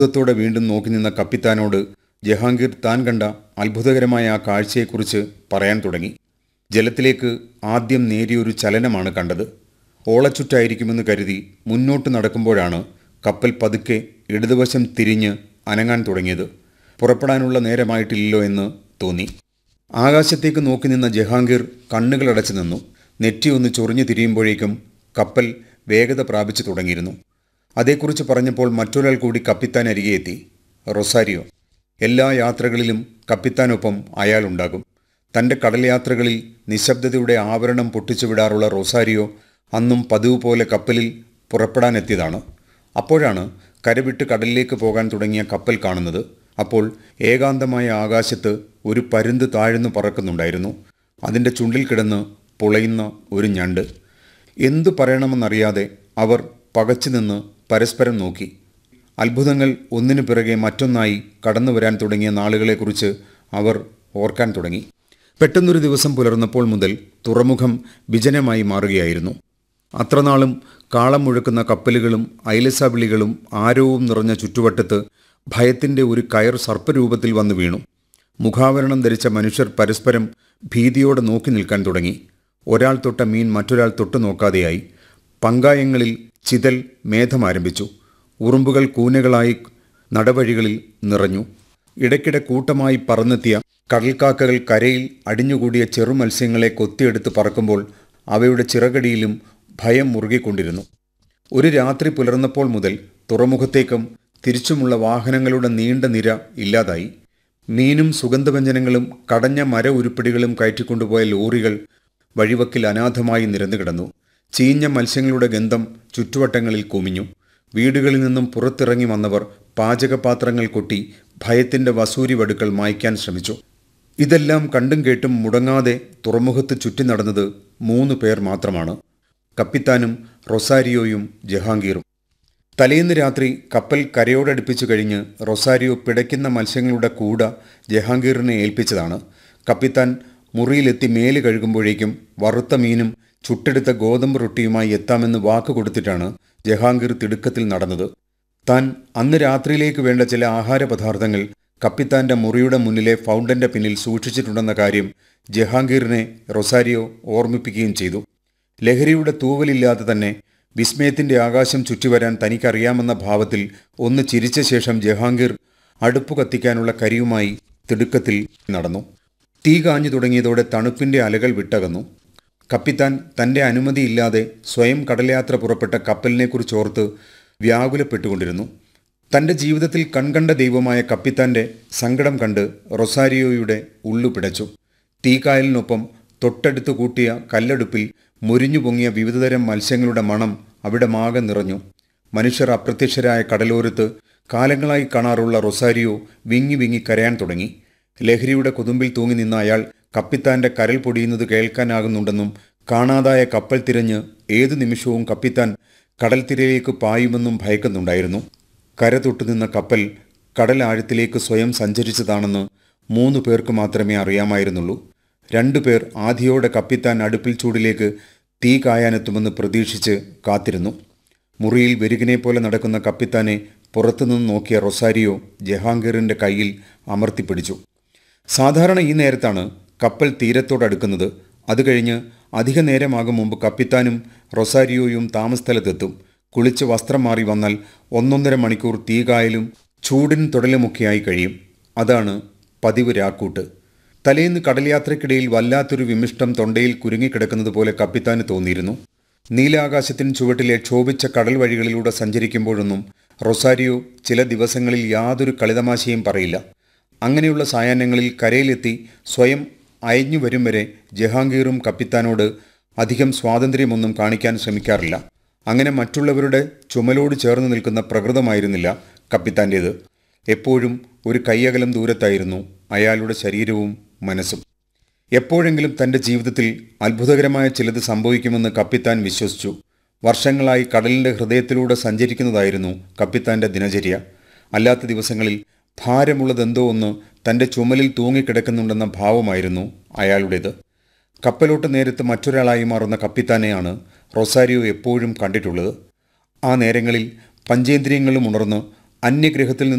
അത്ഭുതത്തോടെ വീണ്ടും നോക്കി നിന്ന കപ്പിത്താനോട് ജഹാംഗീർ താൻ കണ്ട അത്ഭുതകരമായ ആ കാഴ്ചയെക്കുറിച്ച് പറയാൻ തുടങ്ങി ജലത്തിലേക്ക് ആദ്യം നേരിയൊരു ചലനമാണ് കണ്ടത് ഓളച്ചുറ്റായിരിക്കുമെന്ന് കരുതി മുന്നോട്ട് നടക്കുമ്പോഴാണ് കപ്പൽ പതുക്കെ ഇടതുവശം തിരിഞ്ഞ് അനങ്ങാൻ തുടങ്ങിയത് പുറപ്പെടാനുള്ള നേരമായിട്ടില്ലല്ലോ എന്ന് തോന്നി ആകാശത്തേക്ക് നോക്കി നിന്ന ജഹാംഗീർ കണ്ണുകളടച്ചു നിന്നു നെറ്റി ഒന്ന് ചൊറിഞ്ഞു തിരിയുമ്പോഴേക്കും കപ്പൽ വേഗത പ്രാപിച്ചു തുടങ്ങിയിരുന്നു അതേക്കുറിച്ച് പറഞ്ഞപ്പോൾ മറ്റൊരാൾ കൂടി കപ്പിത്താൻ അരികെ എത്തി റൊസാരിയോ എല്ലാ യാത്രകളിലും കപ്പിത്താനൊപ്പം അയാളുണ്ടാകും തൻ്റെ കടൽ യാത്രകളിൽ നിശബ്ദതയുടെ ആവരണം പൊട്ടിച്ചു വിടാറുള്ള റൊസാരിയോ അന്നും പതിവ് പോലെ കപ്പലിൽ പുറപ്പെടാനെത്തിയതാണ് അപ്പോഴാണ് കരവിട്ട് കടലിലേക്ക് പോകാൻ തുടങ്ങിയ കപ്പൽ കാണുന്നത് അപ്പോൾ ഏകാന്തമായ ആകാശത്ത് ഒരു പരുന്ത് താഴ്ന്നു പറക്കുന്നുണ്ടായിരുന്നു അതിൻ്റെ ചുണ്ടിൽ കിടന്ന് പുളയുന്ന ഒരു ഞണ്ട് എന്തു പറയണമെന്നറിയാതെ അവർ പകച്ചു നിന്ന് പരസ്പരം നോക്കി അത്ഭുതങ്ങൾ ഒന്നിനു പിറകെ മറ്റൊന്നായി കടന്നു വരാൻ തുടങ്ങിയ നാളുകളെക്കുറിച്ച് അവർ ഓർക്കാൻ തുടങ്ങി പെട്ടെന്നൊരു ദിവസം പുലർന്നപ്പോൾ മുതൽ തുറമുഖം വിജനമായി മാറുകയായിരുന്നു അത്രനാളും കാളം മുഴക്കുന്ന കപ്പലുകളും ഐലസവിളികളും ആരവവും നിറഞ്ഞ ചുറ്റുവട്ടത്ത് ഭയത്തിൻ്റെ ഒരു കയർ സർപ്പരൂപത്തിൽ വന്നു വീണു മുഖാവരണം ധരിച്ച മനുഷ്യർ പരസ്പരം ഭീതിയോടെ നോക്കി നിൽക്കാൻ തുടങ്ങി ഒരാൾ തൊട്ട മീൻ മറ്റൊരാൾ തൊട്ടു നോക്കാതെയായി പങ്കായങ്ങളിൽ ചിതൽ മേധം ആരംഭിച്ചു ഉറുമ്പുകൾ കൂനകളായി നടവഴികളിൽ നിറഞ്ഞു ഇടയ്ക്കിടെ കൂട്ടമായി പറന്നെത്തിയ കടൽക്കാക്കകൾ കരയിൽ അടിഞ്ഞുകൂടിയ ചെറുമത്സ്യങ്ങളെ കൊത്തിയെടുത്ത് പറക്കുമ്പോൾ അവയുടെ ചിറകടിയിലും ഭയം മുറുകിക്കൊണ്ടിരുന്നു ഒരു രാത്രി പുലർന്നപ്പോൾ മുതൽ തുറമുഖത്തേക്കും തിരിച്ചുമുള്ള വാഹനങ്ങളുടെ നീണ്ട നിര ഇല്ലാതായി മീനും സുഗന്ധവ്യഞ്ജനങ്ങളും കടഞ്ഞ മര ഉരുപ്പിടികളും കയറ്റിക്കൊണ്ടുപോയ ലോറികൾ വഴിവക്കിൽ അനാഥമായി നിരന്നുകിടന്നു ചീഞ്ഞ മത്സ്യങ്ങളുടെ ഗന്ധം ചുറ്റുവട്ടങ്ങളിൽ കുമിഞ്ഞു വീടുകളിൽ നിന്നും പുറത്തിറങ്ങി വന്നവർ പാചകപാത്രങ്ങൾ കൊട്ടി ഭയത്തിന്റെ വസൂരി വടുക്കൾ മായ്ക്കാൻ ശ്രമിച്ചു ഇതെല്ലാം കണ്ടും കേട്ടും മുടങ്ങാതെ തുറമുഖത്ത് ചുറ്റി നടന്നത് മൂന്ന് പേർ മാത്രമാണ് കപ്പിത്താനും റൊസാരിയോയും ജഹാംഗീറും തലേന്ന് രാത്രി കപ്പൽ കരയോടടുപ്പിച്ചു കഴിഞ്ഞ് റൊസാരിയോ പിടയ്ക്കുന്ന മത്സ്യങ്ങളുടെ കൂട ജഹാംഗീറിനെ ഏൽപ്പിച്ചതാണ് കപ്പിത്താൻ മുറിയിലെത്തി മേല് കഴുകുമ്പോഴേക്കും വറുത്ത മീനും ചുട്ടെടുത്ത ഗോതമ്പ് റൊട്ടിയുമായി എത്താമെന്ന് വാക്ക് കൊടുത്തിട്ടാണ് ജഹാംഗീർ തിടുക്കത്തിൽ നടന്നത് താൻ അന്ന് രാത്രിയിലേക്ക് വേണ്ട ചില ആഹാര പദാർത്ഥങ്ങൾ കപ്പിത്താന്റെ മുറിയുടെ മുന്നിലെ ഫൗണ്ടന്റെ പിന്നിൽ സൂക്ഷിച്ചിട്ടുണ്ടെന്ന കാര്യം ജഹാംഗീറിനെ റൊസാരിയോ ഓർമ്മിപ്പിക്കുകയും ചെയ്തു ലഹരിയുടെ തൂവലില്ലാതെ തന്നെ വിസ്മയത്തിന്റെ ആകാശം ചുറ്റിവരാൻ തനിക്കറിയാമെന്ന ഭാവത്തിൽ ഒന്ന് ചിരിച്ച ശേഷം ജഹാംഗീർ അടുപ്പ് കത്തിക്കാനുള്ള കരിയുമായി തിടുക്കത്തിൽ നടന്നു തീ കാഞ്ഞു തുടങ്ങിയതോടെ തണുപ്പിന്റെ അലകൾ വിട്ടകന്നു കപ്പിത്താൻ തന്റെ അനുമതിയില്ലാതെ സ്വയം കടൽയാത്ര പുറപ്പെട്ട കപ്പലിനെക്കുറിച്ചോർത്ത് വ്യാകുലപ്പെട്ടുകൊണ്ടിരുന്നു തന്റെ ജീവിതത്തിൽ കൺകണ്ട ദൈവമായ കപ്പിത്താന്റെ സങ്കടം കണ്ട് റൊസാരിയോയുടെ ഉള്ളു പിടച്ചു തീക്കായലിനൊപ്പം തൊട്ടടുത്ത് കൂട്ടിയ കല്ലടുപ്പിൽ മുരിഞ്ഞു പൊങ്ങിയ വിവിധതരം മത്സ്യങ്ങളുടെ മണം അവിടെ മാകെ നിറഞ്ഞു മനുഷ്യർ അപ്രത്യക്ഷരായ കടലോരത്ത് കാലങ്ങളായി കാണാറുള്ള റൊസാരിയോ വിങ്ങി വിങ്ങി കരയാൻ തുടങ്ങി ലഹരിയുടെ കൊതുമ്പിൽ തൂങ്ങി നിന്ന അയാൾ കപ്പിത്താന്റെ കരൽ പൊടിയുന്നത് കേൾക്കാനാകുന്നുണ്ടെന്നും കാണാതായ കപ്പൽ തിരഞ്ഞ് ഏതു നിമിഷവും കപ്പിത്താൻ കടൽ തിരയിലേക്ക് പായുമെന്നും ഭയക്കുന്നുണ്ടായിരുന്നു കര തൊട്ടു നിന്ന കപ്പൽ കടൽ ആഴത്തിലേക്ക് സ്വയം സഞ്ചരിച്ചതാണെന്ന് മൂന്ന് പേർക്ക് മാത്രമേ അറിയാമായിരുന്നുള്ളൂ രണ്ടുപേർ ആധിയോടെ കപ്പിത്താൻ അടുപ്പിൽ ചൂടിലേക്ക് തീ കായാനെത്തുമെന്ന് പ്രതീക്ഷിച്ച് കാത്തിരുന്നു മുറിയിൽ വെരുകിനെ പോലെ നടക്കുന്ന കപ്പിത്താനെ പുറത്തുനിന്ന് നോക്കിയ റൊസാരിയോ ജഹാംഗീറിന്റെ കയ്യിൽ അമർത്തിപ്പിടിച്ചു സാധാരണ ഈ നേരത്താണ് കപ്പൽ തീരത്തോടടുക്കുന്നത് അത് കഴിഞ്ഞ് അധിക നേരമാകും മുമ്പ് കപ്പിത്താനും റൊസാരിയോയും താമസസ്ഥലത്തെത്തും കുളിച്ച് വസ്ത്രം മാറി വന്നാൽ ഒന്നൊന്നര മണിക്കൂർ തീകായലും ചൂടിൻ തുടലുമൊക്കെയായി കഴിയും അതാണ് പതിവ് രാക്കൂട്ട് തലേന്ന് കടൽയാത്രയ്ക്കിടയിൽ വല്ലാത്തൊരു വിമിഷ്ടം തൊണ്ടയിൽ കുരുങ്ങിക്കിടക്കുന്നത് പോലെ കപ്പിത്താന് തോന്നിയിരുന്നു നീലാകാശത്തിന് ചുവട്ടിലെ ക്ഷോഭിച്ച കടൽ വഴികളിലൂടെ സഞ്ചരിക്കുമ്പോഴൊന്നും റൊസാരിയോ ചില ദിവസങ്ങളിൽ യാതൊരു കളിതമാശയും പറയില്ല അങ്ങനെയുള്ള സായാഹ്നങ്ങളിൽ കരയിലെത്തി സ്വയം അയഞ്ഞു വരും വരെ ജഹാംഗീറും കപ്പിത്താനോട് അധികം സ്വാതന്ത്ര്യമൊന്നും കാണിക്കാൻ ശ്രമിക്കാറില്ല അങ്ങനെ മറ്റുള്ളവരുടെ ചുമലോട് ചേർന്ന് നിൽക്കുന്ന പ്രകൃതമായിരുന്നില്ല കപ്പിത്താൻ്റേത് എപ്പോഴും ഒരു കയ്യകലം ദൂരത്തായിരുന്നു അയാളുടെ ശരീരവും മനസ്സും എപ്പോഴെങ്കിലും തൻ്റെ ജീവിതത്തിൽ അത്ഭുതകരമായ ചിലത് സംഭവിക്കുമെന്ന് കപ്പിത്താൻ വിശ്വസിച്ചു വർഷങ്ങളായി കടലിൻ്റെ ഹൃദയത്തിലൂടെ സഞ്ചരിക്കുന്നതായിരുന്നു കപ്പിത്താൻ്റെ ദിനചര്യ അല്ലാത്ത ദിവസങ്ങളിൽ ഭാരമുള്ളതെന്തോ ഒന്ന് തൻ്റെ ചുമലിൽ തൂങ്ങിക്കിടക്കുന്നുണ്ടെന്ന ഭാവമായിരുന്നു അയാളുടേത് കപ്പലോട്ട് നേരത്ത് മറ്റൊരാളായി മാറുന്ന കപ്പിത്താനെയാണ് റൊസാരിയോ എപ്പോഴും കണ്ടിട്ടുള്ളത് ആ നേരങ്ങളിൽ പഞ്ചേന്ദ്രിയങ്ങളും ഉണർന്ന് അന്യഗ്രഹത്തിൽ